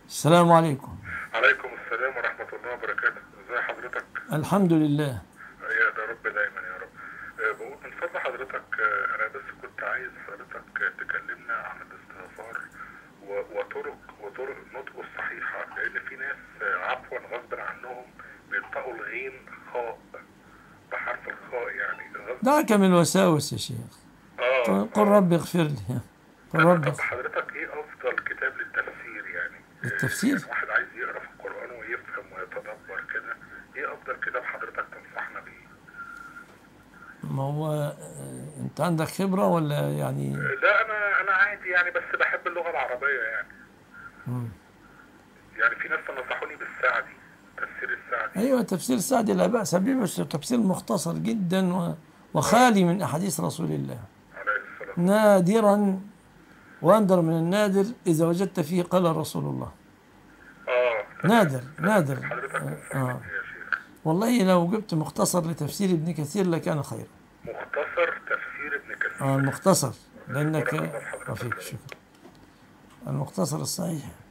السلام عليكم عليكم السلام ورحمة الله وبركاته ازي حضرتك الحمد لله يا ده رب دايما يا رب آه، بقول من فضل حضرتك آه، انا بس كنت عايز حضرتك آه، تكلمنا عن الاستغفار و- وطرق وطرق نطقه الصحيحة لان في ناس آه، عفوا غصب عنهم بينطقوا الغين خاء بحرف الخاء يعني غصب دعك من الوساوس يا شيخ اه قل رب اغفر لي قل رب طب اغفر حضرتك ايه افضل كتاب للتفسير يعني للتفسير؟ يعني واحد عايز يقرا في القران ويفهم ويتدبر كده ايه افضل كتاب حضرتك تنصحنا بيه ما هو آه، انت عندك خبرة ولا يعني لا انا انا عادي يعني بس بحب اللغه العربيه يعني مم. يعني في ناس نصحوني بالسعدي تفسير السعدي ايوه تفسير سعدي لا بأس به بس تفسير مختصر جدا و- وخالي من احاديث رسول الله عليه الصلاه نادرا واندر من النادر اذا وجدت فيه قال رسول الله اه نادر نادر حضرتك آه. تنصحني آه. بيه يا شيخ والله لو جبت مختصر لتفسير ابن كثير لكان خيرا مختصر تفسير ابن كثير اه المختصر لانك بارك الله في حضرتك. رفيق شكرا المختصر الصحيح